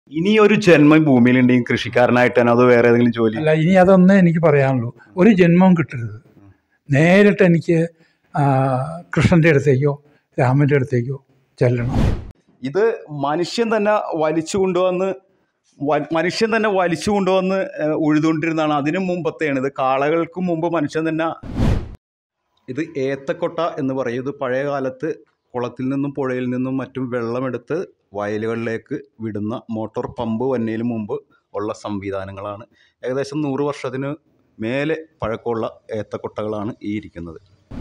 ഇനി ഒരു ജന്മം ഭൂമിയിലുണ്ടെങ്കിൽ കൃഷിക്കാരനായിട്ട് തന്നെ അത് വേറെ ഏതെങ്കിലും ജോലി അല്ല ഇനി അതൊന്നേ എനിക്ക് പറയാനുള്ളൂ ഒരു ജന്മം കിട്ടരുത് നേരിട്ട് എനിക്ക് ആ, കൃഷ്ണൻ്റെ അടുത്തേക്കോ രാമൻ്റെ അടുത്തേക്കോ ചെല്ലണം ഇത് മനുഷ്യൻ തന്നെ വലിച്ചു കൊണ്ടുവന്ന് വ- മനുഷ്യൻ തന്നെ വലിച്ചു കൊണ്ടുവന്ന് ഏഹ്, ഉഴുതുകൊണ്ടിരുന്നതാണ് അതിനു മുമ്പത്തെയാണ് ഇത് കാളകൾക്ക് മുമ്പ് മനുഷ്യൻ തന്നെ ഇത് ഏത്തക്കൊട്ട എന്ന് പറയും ഇത് പഴയ കാലത്ത് കുളത്തിൽ നിന്നും പുഴയിൽ നിന്നും മറ്റും വെള്ളമെടുത്ത് വയലുകളിലേക്ക് വിടുന്ന മോട്ടോർ പമ്പ് വന്നതിന് മുമ്പ് ഉള്ള സംവിധാനങ്ങളാണ് ഏകദേശം നൂറ് വർഷത്തിന് മേലെ പഴക്കമുള്ള ഏത്തക്കൊട്ടകളാണ് ഈ ഇരിക്കുന്നത്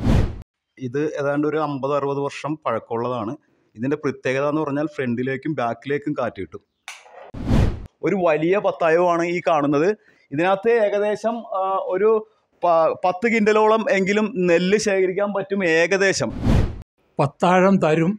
ഇത് ഏതാണ്ട് ഒരു അമ്പത് അറുപത് വർഷം പഴക്കമുള്ളതാണ് ഇതിൻ്റെ പ്രത്യേകത എന്ന് പറഞ്ഞാൽ ഫ്രണ്ടിലേക്കും ബാക്കിലേക്കും കാറ്റ് കിട്ടും ഒരു വലിയ പത്തായമാണ് ഈ കാണുന്നത് ഇതിനകത്ത് ഏകദേശം ആ, ഒരു പ- പത്ത് കിൻഡലോളം എങ്കിലും നെല്ല് ശേഖരിക്കാൻ പറ്റും ഏകദേശം പത്താഴം തരും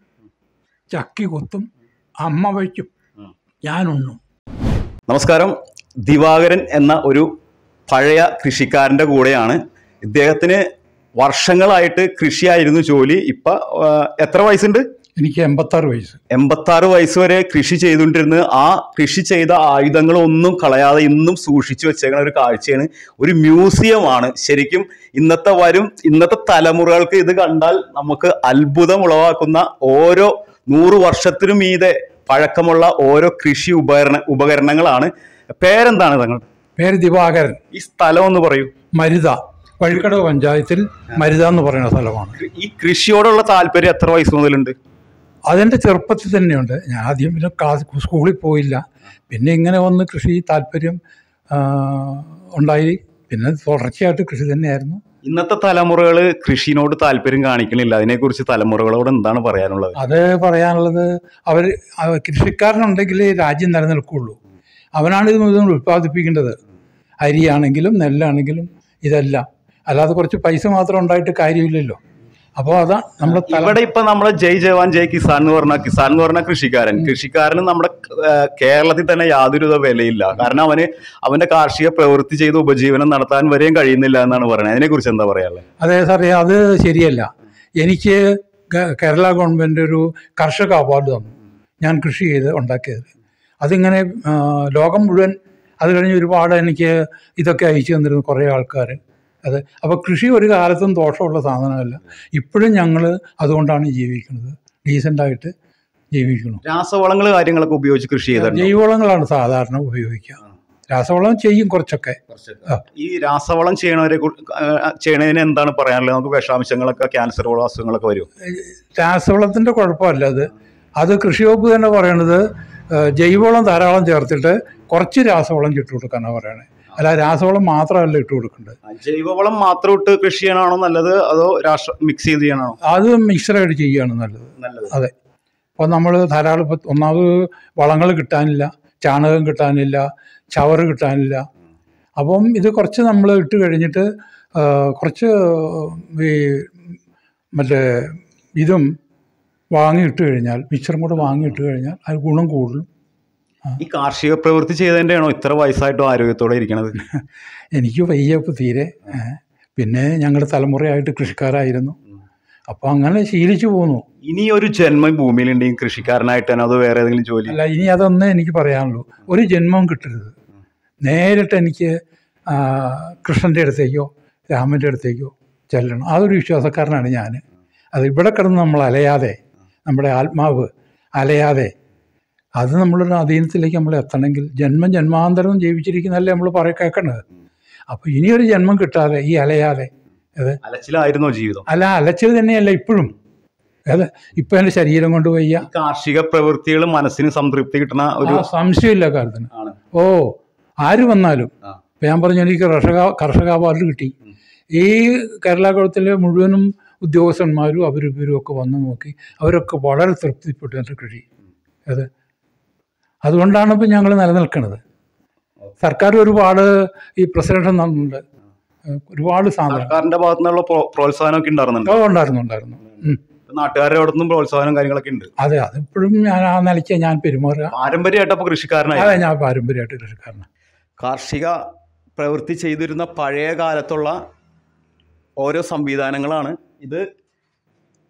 ചക്കി കൊത്തും അമ്മ വയ്ക്കും ഉം. ഞാനുണ്ണും നമസ്കാരം ദിവാകരൻ എന്ന ഒരു പഴയ കൃഷിക്കാരൻ്റെ കൂടെയാണ് ഇദ്ദേഹത്തിന് വർഷങ്ങളായിട്ട് കൃഷിയായിരുന്നു ജോലി ഇപ്പം ആ, എത്ര വയസ്സുണ്ട് എനിക്ക് എൺപത്താറ് വയസ്സ് എൺപത്താറ് വയസ്സ് വരെ കൃഷി ചെയ്തുകൊണ്ടിരുന്നത് ആ കൃഷി ചെയ്ത ആയുധങ്ങളൊന്നും കളയാതെ ഇന്നും സൂക്ഷിച്ചു വെച്ചേക്കുന്ന ഒരു കാഴ്ചയാണ് ഒരു മ്യൂസിയമാണ് ശരിക്കും ഇന്നത്തെ വരും ഇന്നത്തെ തലമുറകൾക്ക് ഇത് കണ്ടാൽ നമുക്ക് അത്ഭുതം ഉളവാക്കുന്ന ഓരോ നൂറ് വർഷത്തിനു മീതെ പഴക്കമുള്ള ഓരോ കൃഷി ഉപകരണ ഉപകരണങ്ങളാണ് പേരെന്താണ് തങ്ങൾ പേര് ദിവാകരൻ ഈ സ്ഥലം ഒന്ന് പറയൂ മരുത വഴിക്കടവ് പഞ്ചായത്തിൽ മരുത എന്ന് പറയുന്ന സ്ഥലമാണ് ഈ കൃഷിയോടുള്ള താല്പര്യം എത്ര വയസ്സ് മുതലുണ്ട് അതെൻ്റെ ചെറുപ്പത്തിൽ തന്നെയുണ്ട് ഞാൻ ആദ്യം പിന്നെ ക്ലാസ് സ്കൂളിൽ പോയില്ല പിന്നെ ഇങ്ങനെ വന്ന് കൃഷി താല്പര്യം ആ, ഉണ്ടായി പിന്നെ തുടർച്ചയായിട്ട് കൃഷി തന്നെയായിരുന്നു ഇന്നത്തെ തലമുറകൾ കൃഷിനോട് താല്പര്യം കാണിക്കണില്ല അതിനെക്കുറിച്ച് തലമുറകളോട് എന്താണ് പറയാനുള്ളത് അത് പറയാനുള്ളത് അവർ കൃഷിക്കാരനുണ്ടെങ്കിലേ രാജ്യം നിലനിൽക്കുള്ളൂ അവനാണ് ഇത് മുഴുവൻ ഉൽപ്പാദിപ്പിക്കേണ്ടത് അരിയാണെങ്കിലും നെല്ലാണെങ്കിലും ഇതെല്ലാം അല്ലാതെ കുറച്ച് പൈസ മാത്രം ഉണ്ടായിട്ട് കാര്യമില്ലല്ലോ അപ്പോൾ അതാ നമ്മുടെ തല ഇവിടെ ഇപ്പൊ നമ്മളെ ജയ് ജവാൻ ജയ് കിസാൻ എന്ന് പറഞ്ഞ കിസാൻ എന്ന് പറഞ്ഞ കൃഷിക്കാരൻ കൃഷിക്കാരന് നമ്മുടെ ആ, കേരളത്തിൽ തന്നെ യാതൊരുവിധ വിലയില്ല കാരണം അവന് അവന്റെ കാർഷിക പ്രവൃത്തി ചെയ്ത് ഉപജീവനം നടത്താൻ വരെയും കഴിയുന്നില്ല എന്നാണ് പറയുന്നത് അതിനെ കുറിച്ച് എന്താ പറയാനുള്ളത് അതെ സാറേ അത് ശരിയല്ല എനിക്ക് ഗ- കേരള ഗവൺമെൻറ് ഒരു കർഷക അവാർഡ് തന്നു ഞാൻ കൃഷി ചെയ്ത് ഉണ്ടാക്കിയത് അതിങ്ങനെ ആ, ലോകം മുഴുവൻ അത് കഴിഞ്ഞ് ഒരുപാട് എനിക്ക് ഇതൊക്കെ അയച്ചു തന്നിരുന്നു കുറേ ആൾക്കാർ അത് അപ്പോൾ കൃഷി ഒരു കാലത്തും ദോഷമുള്ള സാധനമല്ല ഇപ്പോഴും ഞങ്ങൾ അതുകൊണ്ടാണ് ജീവിക്കുന്നത് ഡീസൻ്റായിട്ട് ജീവിക്കുന്നു രാസവളങ്ങൾ കാര്യങ്ങളൊക്കെ ഉപയോഗിച്ച് കൃഷി ചെയ്തിട്ടുണ്ട് ജൈവവളങ്ങളാണ് സാധാരണ ഉപയോഗിക്കുക രാസവളം ചെയ്യും കുറച്ചൊക്കെ ആ. ഈ രാസവളം ചെയ്യണവരെ കു- ആ, ചെയ്യണതിന് എന്താണ് പറയാനുള്ളത് നമുക്ക് വിഷാംശങ്ങളൊക്കെ ക്യാൻസർ പോലുള്ള അസുഖങ്ങളൊക്കെ വരും രാസവളത്തിൻ്റെ കുഴപ്പമല്ല അത് അത് കൃഷി വകുപ്പ് തന്നെ പറയണത് ഏഹ്, ജൈവവളം ധാരാളം ചേർത്തിട്ട് കുറച്ച് രാസവളം ഇട്ട് കൊടുക്കാനാണ് പറയണത് അല്ല രാസവളം മാത്രമല്ല ഇട്ട് കൊടുക്കേണ്ടത് ജൈവവളം മാത്രം ഇട്ട് കൃഷി ചെയ്യണമാണോ നല്ലത് അതോ രാഷ്ട്ര മിക്സ് ചെയ്ത് ചെയ്യണമാണോ അത് മിക്സറായിട്ട് ചെയ്യുകയാണ് നല്ലത് നല്ലത് അതെ അപ്പോൾ നമ്മൾ ധാരാളം ഇപ്പം ഒന്നാമത് വളങ്ങൾ കിട്ടാനില്ല ചാണകം കിട്ടാനില്ല ചവറ് കിട്ടാനില്ല അപ്പം ഇത് കുറച്ച് നമ്മൾ ഇട്ട് കഴിഞ്ഞിട്ട് ആ, കുറച്ച് ഈ മറ്റേ ഇതും വാങ്ങിയിട്ട് കഴിഞ്ഞാൽ മിക്സറും കൂടെ വാങ്ങിയിട്ട് കഴിഞ്ഞാൽ അത് ഗുണം കൂടുതലും ഈ കാർഷിക പ്രവൃത്തി ചെയ്തതിൻ്റെയാണോ ഇത്ര വയസ്സായിട്ടും ആരോഗ്യത്തോടെ ഇരിക്കണത് എനിക്ക് വയ്യ ഇപ്പോൾ തീരെ ഏ. പിന്നെ ഞങ്ങളുടെ തലമുറയായിട്ട് കൃഷിക്കാരായിരുന്നു അപ്പോൾ അങ്ങനെ ശീലിച്ചു പോന്നു ഇനി ഒരു ജന്മം ഭൂമിയിലുണ്ടെങ്കിൽ കൃഷിക്കാരനായിട്ട് തന്നെ അത് വേറെ ഏതെങ്കിലും ജോലി അല്ല ഇനി അതൊന്നേ എനിക്ക് പറയാനുള്ളൂ ഒരു ജന്മം കിട്ടരുത് നേരിട്ട് എനിക്ക് ആ, കൃഷ്ണൻ്റെ അടുത്തേക്കോ രാമൻ്റെ അടുത്തേക്കോ ചെല്ലണം അതൊരു വിശ്വാസക്കാരനാണ് ഞാൻ അത് ഇവിടെ കിടന്ന് നമ്മൾ അലയാതെ നമ്മുടെ ആത്മാവ് അലയാതെ അത് നമ്മളൊരു അധീനത്തിലേക്ക് നമ്മൾ എത്തണമെങ്കിൽ ജന്മം ജന്മാന്തരം ജീവിച്ചിരിക്കുന്നതല്ലേ നമ്മൾ പറയ കേൾക്കണത് അപ്പോൾ ഇനിയൊരു ജന്മം കിട്ടാതെ ഈ അലയാതെ അത് അലച്ചിലായിരുന്നോ ജീവിതം അല്ല അലച്ചത് തന്നെയല്ല ഇപ്പോഴും അതെ ഇപ്പം എൻ്റെ ശരീരം കൊണ്ട് വയ്യ ഈ കാർഷിക പ്രവൃത്തികൾ മനസ്സിന് സംതൃപ്തി കിട്ടുന്ന ഒരു ആ, സംശയമില്ല കാര്യത്തിന് ആണ് ഓ ആര് വന്നാലും ആ. ഇപ്പം ഞാൻ പറഞ്ഞു എനിക്ക് കർഷക കർഷക അവാർഡ് കിട്ടി ഈ കേരള ഗവത്തിലെ മുഴുവനും ഉദ്യോഗസ്ഥന്മാരും അവരും ഇവരും ഒക്കെ വന്ന് നോക്കി അവരൊക്കെ വളരെ തൃപ്തിപ്പെട്ടു എൻ്റെ കൃഷി അത് അതുകൊണ്ടാണ് ഇപ്പം ഞങ്ങൾ നിലനിൽക്കുന്നത് സർക്കാർ ഒരുപാട് ഈ പ്രസിഡന്റ് തന്നിട്ടുണ്ട് ഒരുപാട് സാധനം സർക്കാരിന്റെ ഭാഗത്തു നിന്നുള്ള പ്രോ- പ്രോത്സാഹനമൊക്കെ ഉണ്ടായിരുന്നുണ്ട് ഓ ഉണ്ടായിരുന്നു ഉണ്ടായിരുന്നു ഉം. നാട്ടുകാരുടെ അവിടെ നിന്നും പ്രോത്സാഹനം കാര്യങ്ങളൊക്കെ ഉണ്ട് അതെ അതിപ്പോഴും ഞാൻ ആ നിലയ്ക്ക് ഞാൻ പെരുമാറുക പാരമ്പര്യമായിട്ട് അപ്പൊ കൃഷിക്കാരനായി അതെ ഞാൻ പാരമ്പര്യമായിട്ട് കൃഷിക്കാരനാണ് കാർഷിക പ്രവൃത്തി ചെയ്തിരുന്ന പഴയ കാലത്തുള്ള ഓരോ സംവിധാനങ്ങളാണ് ഇത്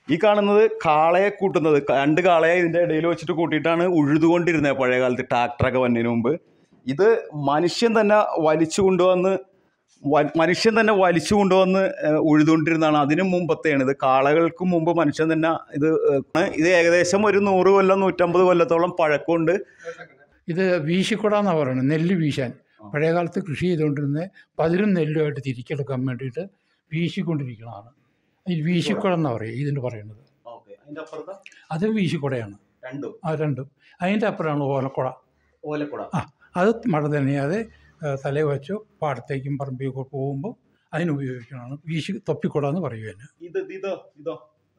ഈ കാണുന്നത് കാളയെ കൂട്ടുന്നത് രണ്ട് കാളയെ ഇതിൻ്റെ ഇടയിൽ വെച്ചിട്ട് കൂട്ടിയിട്ടാണ് ഉഴുതുകൊണ്ടിരുന്നത് പഴയ കാലത്ത് ട്രാക്ടറൊക്കെ വന്നതിന് മുമ്പ് ഇത് മനുഷ്യൻ തന്നെ വലിച്ചു കൊണ്ടുവന്ന് വ- മനുഷ്യൻ തന്നെ വലിച്ചു കൊണ്ടുവന്ന് ഏഹ്, ഉഴുതുകൊണ്ടിരുന്നതാണ് അതിനു മുമ്പത്തെയാണ് ഇത് കാളകൾക്ക് മുമ്പ് മനുഷ്യൻ തന്നെ ഇത് ഏഹ്, ഇത് ഏകദേശം ഒരു നൂറ് കൊല്ലം നൂറ്റമ്പത് കൊല്ലത്തോളം പഴക്കമുണ്ട് ഇത് വീശിക്കുട എന്നാണ് പറയുന്നത് നെല്ല് വീശാൻ പഴയ കാലത്ത് കൃഷി ചെയ്തുകൊണ്ടിരുന്ന പതിരും നെല്ലുമായിട്ട് തിരിച്ചെടുക്കാൻ വേണ്ടിയിട്ട് വീശിക്കൊണ്ടിരിക്കുന്നതാണ് ഈ വീശിക്കുട എന്നാണ് പറയുക ഇതിന് പറയുന്നത് അതിൻ്റെ അപ്പുറത്ത് അത് വീശിക്കുടയാണ് രണ്ടും ആ രണ്ടും അതിൻ്റെ അപ്പുറമാണ് ഓലക്കുട ഓലക്കുട ആ അത് മഴ തന്നെയാതെ തലയിൽ വെച്ചോ പാടത്തേക്കും പറമ്പിലേക്കോ പോകുമ്പോൾ അതിന് ഉപയോഗിക്കുന്നതാണ് വീശി തൊപ്പിക്കുട എന്ന് പറയുക തന്നെ ഇത് ഇതോ ഇതോ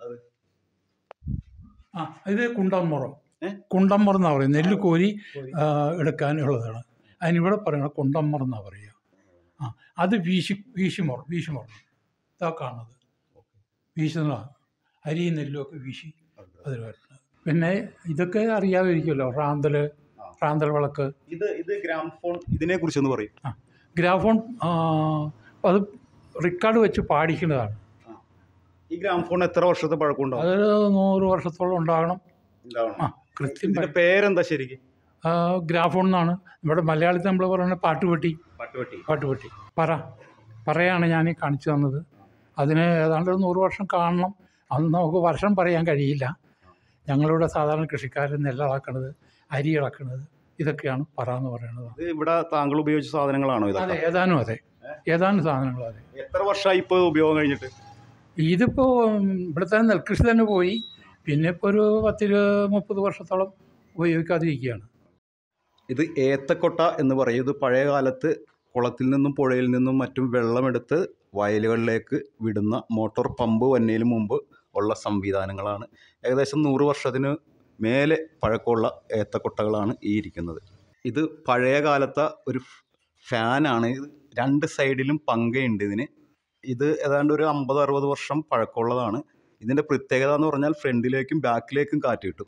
ആ ഇത് കുണ്ടമ്പുറം ഏ? കുണ്ടമ്പുറം എന്നാണ് പറയുന്നത് നെല്ല് കോരി ആ, എടുക്കാനുള്ളതാണ് അതിനിവിടെ പറയുന്നത് കുണ്ടമ്പുറം എന്നാണ് പറയുക ആ അത് വീശി വീശിമുറം വീശിമുറം ഇതാ കാണുന്നത് വീശുന്നതാണ് അരിയും നെല്ലും ഒക്കെ വീശി അതിൽ വരുന്നത് പിന്നെ ഇതൊക്കെ അറിയാതിരിക്കുമല്ലോ റാന്തൽ റാന്തൽ വിളക്ക് ഇത് ഇത് ഗ്രാംഫോൺ ഇതിനെ കുറിച്ചൊന്ന് പറയും ഗ്രാഫോൺ ആ, അത് റിക്കാർഡ് വെച്ച് പാടിക്കുന്നതാണ് ഈ ഗ്രാംഫോൺ എത്ര വർഷത്തെ പഴക്കമുണ്ടാവും അതൊരു നൂറ് വർഷത്തോളം ഉണ്ടാകണം ഉണ്ടാവണം. ആ കൃത്യം ഇതിന്റെ പേരെന്താ ശരിക്കും ആ, ഗ്രാഫോൺ എന്നാണ് നമ്മുടെ മലയാളത്തിൽ നമ്മൾ പറയുന്നത് പാട്ടുപെട്ടി പട്ടുവട്ടി പാട്ടുപെട്ടി പറ പറയാണ് ഞാൻ ഈ കാണിച്ചു തന്നത് അതിന് ഏതാണ്ട് ഒരു നൂറ് വർഷം കാണണം അന്ന് നമുക്ക് വർഷം പറയാൻ കഴിയില്ല ഞങ്ങളിവിടെ സാധാരണ കൃഷിക്കാർ നെല്ലിളക്കണത് അരി ഇളക്കണത് ഇതൊക്കെയാണ് പറ എന്ന് പറയുന്നത് ഇത് ഇവിടെ താങ്കൾ ഉപയോഗിച്ച സാധനങ്ങളാണോ അതെ ഇതൊക്കെ ഏതാനും അതെ ഏതാനും സാധനങ്ങൾ അതെ എത്ര വർഷമായി ഇപ്പോൾ ഉപയോഗം കഴിഞ്ഞിട്ട് ഇതിപ്പോൾ ഇവിടുത്തെ നെൽകൃഷി തന്നെ പോയി പിന്നെ ഇപ്പോൾ ഒരു പത്തിരു മുപ്പത് വർഷത്തോളം ഉപയോഗിക്കാതിരിക്കുകയാണ് ഇത് ഏത്തക്കൊട്ട എന്ന് പറയും ഇത് പഴയ കാലത്ത് കുളത്തിൽ നിന്നും പുഴയിൽ നിന്നും മറ്റും വെള്ളമെടുത്ത് വയലുകളിലേക്ക് വിടുന്ന മോട്ടോർ പമ്പ് വന്നതിന് മുമ്പ് ഉള്ള സംവിധാനങ്ങളാണ് ഏകദേശം നൂറ് വർഷത്തിന് മേലെ പഴക്കമുള്ള ഏത്തക്കൊട്ടകളാണ് ഈ ഇരിക്കുന്നത് ഇത് പഴയ കാലത്തെ ഒരു ഫാനാണ് ഇത് രണ്ട് സൈഡിലും പങ്കയുണ്ട് ഇതിന് ഇത് ഏതാണ്ട് ഒരു അമ്പത് അറുപത് വർഷം പഴക്കമുള്ളതാണ് ഇതിൻ്റെ പ്രത്യേകത എന്ന് പറഞ്ഞാൽ ഫ്രണ്ടിലേക്കും ബാക്കിലേക്കും കാറ്റ് കിട്ടും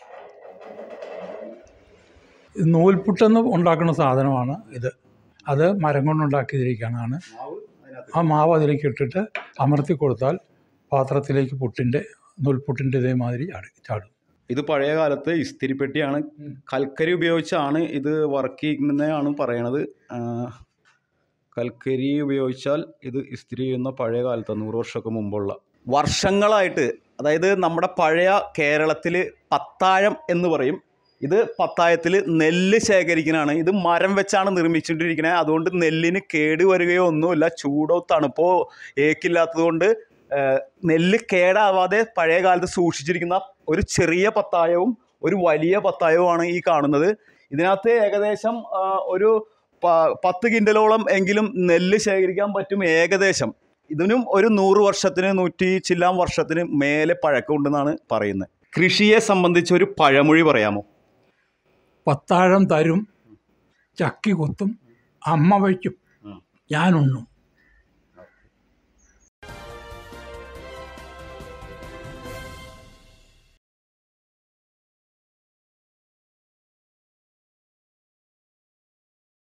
നൂൽപുട്ടെന്ന് ഉണ്ടാക്കുന്ന സാധനമാണ് ഇത് അത് മരം കൊണ്ടുണ്ടാക്കിയിരിക്കുന്നതാണ് ആ മാവ് അതിലേക്ക് ഇട്ടിട്ട് അമർത്തി കൊടുത്താൽ പാത്രത്തിലേക്ക് പുട്ടിൻ്റെ നൂൽപുട്ടിൻ്റെ ഇതേമാതിരി ചാടി ചാടും ഇത് പഴയ കാലത്ത് ഇസ്തിരിപ്പെട്ടിയാണ് ഉം. കൽക്കരി ഉപയോഗിച്ചാണ് ഇത് വർക്ക് ചെയ്യുന്നതാണ് പറയണത് ആ, കൽക്കരി ഉപയോഗിച്ചാൽ ഇത് ഇസ്തിരി ചെയ്യുന്ന പഴയ കാലത്ത് നൂറ് വർഷമൊക്കെ മുമ്പുള്ള വർഷങ്ങളായിട്ട് അതായത് നമ്മുടെ പഴയ കേരളത്തിൽ പത്തായം എന്ന് പറയും ഇത് പത്തായത്തിൽ നെല്ല് ശേഖരിക്കുന്നതാണ് ഇത് മരം വെച്ചാണ് നിർമ്മിച്ചുകൊണ്ടിരിക്കുന്നത് അതുകൊണ്ട് നെല്ലിന് കേട് വരികയോ ഒന്നുമില്ല ചൂടോ തണുപ്പോ ഏക്കില്ലാത്തതുകൊണ്ട് ഏഹ്, നെല്ല് കേടാവാതെ പഴയ കാലത്ത് സൂക്ഷിച്ചിരിക്കുന്ന ഒരു ചെറിയ പത്തായവും ഒരു വലിയ പത്തായവുമാണ് ഈ കാണുന്നത് ഇതിനകത്ത് ഏകദേശം ആ, ഒരു പ- പത്ത് കിൻഡലോളം എങ്കിലും നെല്ല് ശേഖരിക്കാൻ പറ്റും ഏകദേശം ഇതിനും ഒരു നൂറ് വർഷത്തിന് നൂറ്റി ചില്ലാം വർഷത്തിന് മേലെ പഴക്കമുണ്ടെന്നാണ് പറയുന്നത് കൃഷിയെ സംബന്ധിച്ച് ഒരു പഴമൊഴി പറയാമോ പത്താഴം തരും ചക്കി കുത്തും അമ്മ വയ്ക്കും ഉം. ഞാനുണ്ണും